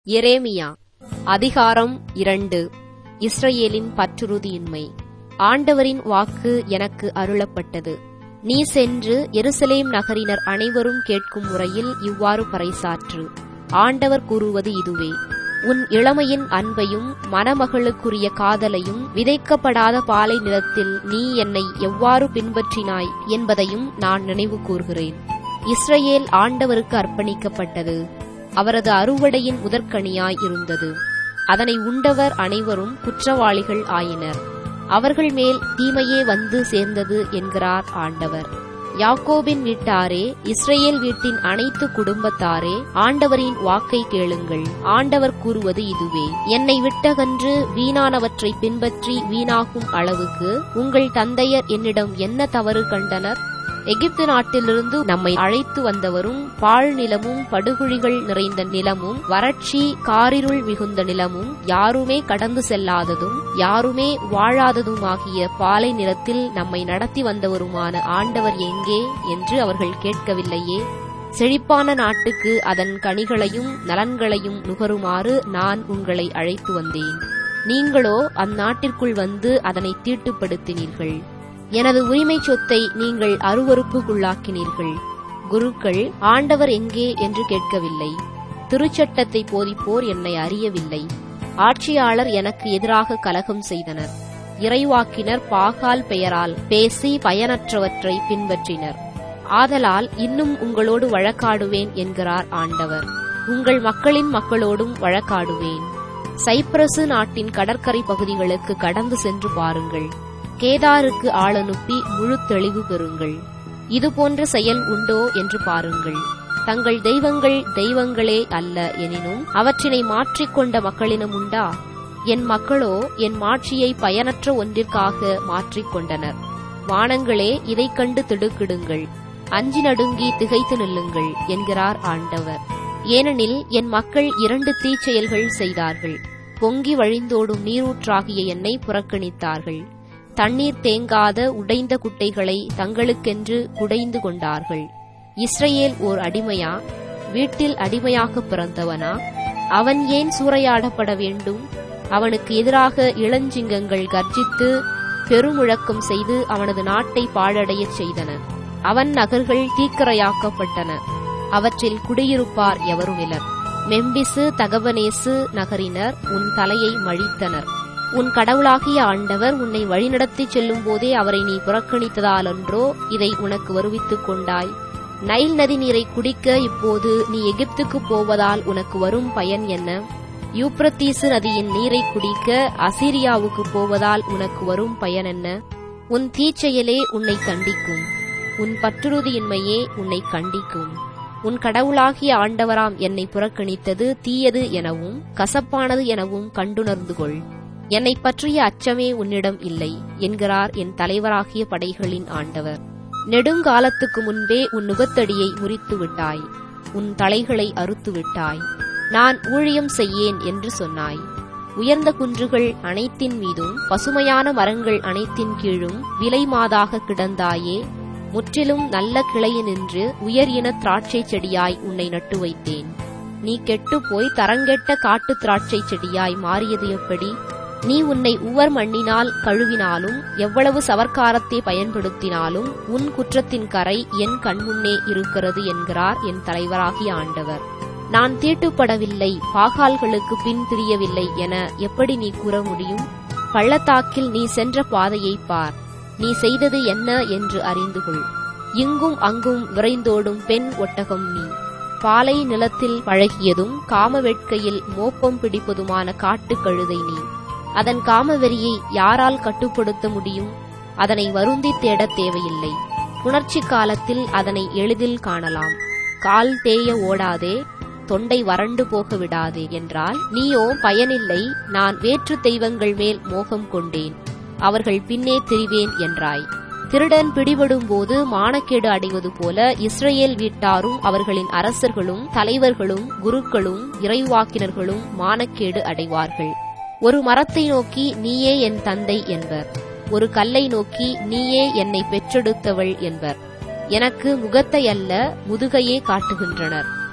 எரேமியா அதிகாரம் இரண்டு இஸ்ரவேலின் பற்றுறுதியின்மை ஆண்டவரின் வாக்கு எனக்கு அருளப்பட்டது நீ சென்று எருசலேம் நகரினர் அனைவரும் கேட்கும் முறையில் இவ்வாறு பறைசாற்று ஆண்டவர் கூறுவது இதுவே உன் இளமையின் அன்பையும் மணமகளுக்குரிய காதலையும் விதைக்கப்படாத பாலை நிலத்தில் நீ என்னை எவ்வாறு பின்பற்றினாய் என்பதையும் நான் நினைவு கூர்கிறேன் இஸ்ரவேல் ஆண்டவருக்கு அர்ப்பணிக்கப்பட்டது அவரது அறுவடையின் முதற்கனியாய் இருந்தது அதனை உண்டவர் அனைவரும் குற்றவாளிகள் ஆயினர் அவர்கள் மேல் தீமையே வந்து சேர்ந்தது என்கிறார் ஆண்டவர் யாக்கோபின் வீட்டாரே இஸ்ரேல் வீட்டின் அனைத்து குடும்பத்தாரே ஆண்டவரின் வாக்கை கேளுங்கள் ஆண்டவர் கூறுவது இதுவே என்னை விட்டகன்று வீணானவற்றை பின்பற்றி வீணாகும் அளவுக்கு உங்கள் தந்தையர் என்னிடம் என்ன தவறு கண்டனர் எகிப்து நாட்டிலிருந்து நம்மை அழைத்து வந்தவரும் பாழ் நிலமும் படுகுழிகள் நிறைந்த நிலமும் வறட்சி காரிருள் மிகுந்த நிலமும் யாருமே கடந்து செல்லாததும் யாருமே வாழாததுமாகிய பாலை நிலத்தில் நம்மை நடத்தி வந்தவருமான ஆண்டவர் எங்கே என்று அவர்கள் கேட்கவில்லையே செழிப்பான நாட்டுக்கு அதன் கனிகளையும் நலன்களையும் நுகருமாறு நான் உங்களை அழைத்து வந்தேன் நீங்களோ அந்நாட்டிற்குள் வந்து அதனை தீட்டுப்படுத்தினீர்கள் எனது உரிமை சொத்தை நீங்கள் அருவறுப்புக்குள்ளாக்கினீர்கள் குருக்கள் ஆண்டவர் எங்கே என்று கேட்கவில்லை திருச்சட்டத்தை போதிப்போர் என்னை அறியவில்லை ஆட்சியாளர் எனக்கு எதிராக கலகம் செய்தனர் இறைவாக்கினர் பாகால் பெயரால் பேசி பயனற்றவற்றை பின்பற்றினர் ஆதலால் இன்னும் உங்களோடு வழக்காடுவேன் என்கிறார் ஆண்டவர் உங்கள் மக்களின் மக்களோடும் வழக்காடுவேன் சைப்ரசு நாட்டின் கடற்கரை பகுதிகளுக்கு கடந்து சென்று பாருங்கள் கேதாருக்கு ஆளனுப்பி முழு தெளிவு பெறுங்கள் இதுபோன்ற செயல் உண்டோ என்று பாருங்கள் தங்கள் தெய்வங்கள் தெய்வங்களே அல்ல எனினும் அவற்றினை மாற்றிக்கொண்ட மக்களினம் உண்டா என் மக்களோ என் மாட்சியை பயனற்ற ஒன்றிற்காக மாற்றிக்கொண்டனர் வானங்களே இதைக் கண்டு திடுக்கிடுங்கள் அஞ்சி நடுங்கி திகைத்து நில்லுங்கள் என்கிறார் ஆண்டவர் ஏனெனில் என் மக்கள் இரண்டு தீச்செயல்கள் செய்தார்கள் பொங்கி வழிந்தோடும் நீரூற்றாகிய என்னை புறக்கணித்தார்கள் தண்ணீர் தேங்காத உடைந்த குட்டைகளை தங்களுக்கென்று குடைந்து கொண்டார்கள் இஸ்ரேல் ஓர் அடிமையா வீட்டில் அடிமையாக பிறந்தவனா அவன் ஏன் சூறையாடப்பட வேண்டும் அவனுக்கு எதிராக இளஞ்சிங்கங்கள் கர்ஜித்து பெருமுழக்கம் செய்து அவனது நாட்டை பாழடையச் செய்தன அவன் நகர்கள் தீக்கரையாக்கப்பட்டன அவற்றில் குடியிருப்பார் எவருமிலர் மெம்பிசு தகவனேசு நகரினர் உன் தலையை மழித்தனர் உன் கடவுளாகிய ஆண்டவர் உன்னை வழிநடத்திச் செல்லும் போதே அவரை நீ புறக்கணித்ததாலன்றோ இதை உனக்கு வருவித்துக் கொண்டாய் நைல் நதி நீரை குடிக்க இப்போது நீ எகிப்துக்கு போவதால் உனக்கு வரும் பயன் என்ன யூப்ரத்தீசு நதியின் நீரை குடிக்க அசிரியாவுக்கு போவதால் உனக்கு வரும் பயன் என்ன உன் தீச்செயலே உன்னை கண்டிக்கும் உன் பற்றுறுதியின்மையே உன்னை கண்டிக்கும் உன் கடவுளாகிய ஆண்டவராம் என்னை புறக்கணித்தது தீயது எனவும் கசப்பானது எனவும் கண்டுணர்ந்து கொள் என்னை பற்றிய அச்சமே உன்னிடம் இல்லை என்கிறார் என் தலைவராகிய படைகளின் ஆண்டவர் நெடுங்காலத்துக்கு முன்பே உன் நுகத்தடியை முறித்து விட்டாய் உன் தலைகளை அறுத்து விட்டாய் நான் ஊழியம் செய்யேன் என்று சொன்னாய் உயர்ந்த குன்றுகள் அனைத்தின் மீதும் பசுமையான மரங்கள் அனைத்தின் கீழும் விலை மாதாக கிடந்தாயே முற்றிலும் நல்ல கிளையினின்று உயர் இன திராட்சை செடியாய் உன்னை நட்டு வைத்தேன் நீ கெட்டுப்போய் தரங்கெட்ட காட்டு திராட்சை செடியாய் மாறியது எப்படி நீ உன்னை உவர் மண்ணினால் கழுவினாலும் எவ்வளவு சவர்க்காரத்தை பயன்படுத்தினாலும் உன் குற்றத்தின் கரை என் கண்முன்னே இருக்கிறது என்கிறார் என் தலைவராகிய ஆண்டவர் நான் தீட்டுப்படவில்லை பாகால்களுக்கு பின் திரியவில்லை என எப்படி நீ கூற முடியும் பள்ளத்தாக்கில் நீ சென்ற பாதையை பார் நீ செய்தது என்ன என்று அறிந்து கொள் இங்கும் அங்கும் விரைந்தோடும் பெண் ஒட்டகம் நீ பாலை நிலத்தில் பழகியதும் காம வேட்கையில் மோப்பம் பிடிப்பதுமான காட்டுக் கழுதை நீ அதன் காமவெறியை யாரால் கட்டுப்படுத்த முடியும் அதனை வருந்தி தேடத் தேவையில்லை புணர்ச்சி காலத்தில் அதனை எளிதில் காணலாம் கால் தேய ஓடாதே தொண்டை வறண்டு போக விடாதே என்றால் நீயோ பயனில்லை நான் வேற்று தெய்வங்கள் மேல் மோகம் கொண்டேன் அவர்கள் பின்னே திரிவேன் என்றாய் திருடன் பிடிபடும் போது மானக்கேடு அடைவது போல இஸ்ரேல் வீட்டாரும் அவர்களின் அரசர்களும் தலைவர்களும் குருக்களும் இறைவாக்கினர்களும் மானக்கேடு அடைவார்கள் ஒரு மரத்தை நோக்கி நீயே என் தந்தை என்பர் ஒரு கல்லை நோக்கி நீயே என்னை பெற்றெடுத்தவள் என்பர் எனக்கு முகத்தை அல்ல முதுகையே காட்டுகின்றனர்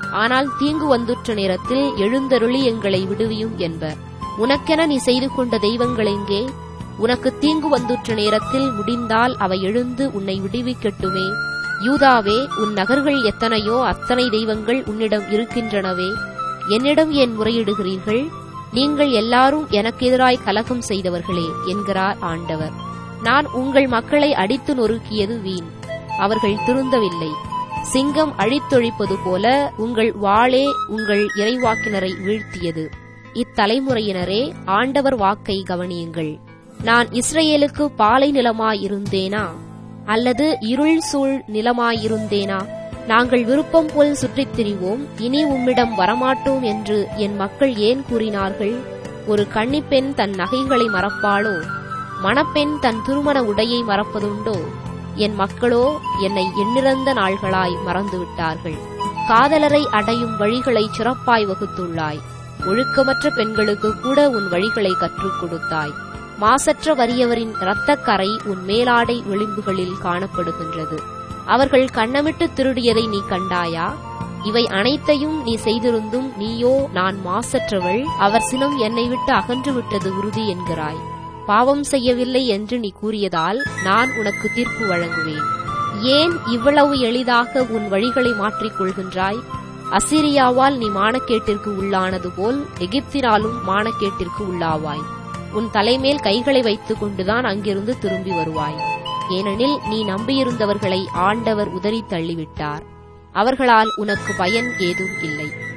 ஆனால் தீங்கு வந்துற்ற நேரத்தில் எழுந்தருளி எங்களை விடுவியும் என்பர் உனக்கென நீ செய்து கொண்ட தெய்வங்கள் எங்கே உனக்கு தீங்கு வந்துற்ற நேரத்தில் முடிந்தால் அவை எழுந்து உன்னை விடுவிக்கட்டுமே யூதாவே உன் நகர்கள் எத்தனையோ அத்தனை தெய்வங்கள் உன்னிடம் இருக்கின்றனவே என்னிடம் ஏன் முறையிடுகிறீர்கள் நீங்கள் எல்லாரும் எனக்கு எதிராய் கலகம் செய்தவர்களே என்கிறார் ஆண்டவர் நான் உங்கள் மக்களை அடித்து நொறுக்கியது வீண் அவர்கள் திருந்தவில்லை சிங்கம் அழித்தொழிப்பது போல உங்கள் வாளே உங்கள் இறைவாக்கினரை வீழ்த்தியது இத்தலைமுறையினரே ஆண்டவர் வாக்கை கவனியுங்கள் நான் இஸ்ரேலுக்கு பாலை நிலமாயிருந்தேனா அல்லது இருள் சூழ் நிலமாயிருந்தேனா நாங்கள் விருப்பம் போல் சுற்றித் திரிவோம் இனி உம்மிடம் வரமாட்டோம் என்று என் மக்கள் ஏன் கூறினார்கள் ஒரு கன்னிப்பெண் தன் நகைகளை மறப்பாளோ மணப்பெண் தன் திருமண உடையை மறப்பதுண்டோ என் மக்களோ என்னை எண்ணிறந்த நாள்களாய் மறந்துவிட்டார்கள் காதலரை அடையும் வழிகளை சிறப்பாய் வகுத்துள்ளாய் ஒழுக்கமற்ற பெண்களுக்கு கூட உன் வழிகளை கற்றுக் கொடுத்தாய் மாசற்ற வறியவரின் இரத்தக்கரை உன் மேலாடை விளிம்புகளில் காணப்படுகின்றது அவர்கள் கண்ணமிட்டு திருடியதை நீ கண்டாயா இவை அனைத்தையும் நீ செய்திருந்தும் நீயோ நான் மாசற்றவள் அவர் சினம் என்னை விட்டு அகன்று விட்டது உறுதி என்கிறாய் பாவம் செய்யவில்லை என்று நீ கூறியதால் நான் உனக்கு தீர்ப்பு வழங்குவேன் ஏன் இவ்வளவு எளிதாக உன் வழிகளை மாற்றிக் கொள்கின்றாய் அசிரியாவால் நீ மானக்கேட்டிற்கு உள்ளானது போல் எகிப்தினாலும் மானக்கேட்டிற்கு உள்ளாவாய் உன் தலைமேல் கைகளை வைத்துக் கொண்டுதான் அங்கிருந்து திரும்பி வருவாய் ஏனெனில் நீ நம்பியிருந்தவர்களை ஆண்டவர் உதறி தள்ளிவிட்டார் அவர்களால் உனக்கு பயன் ஏதும் இல்லை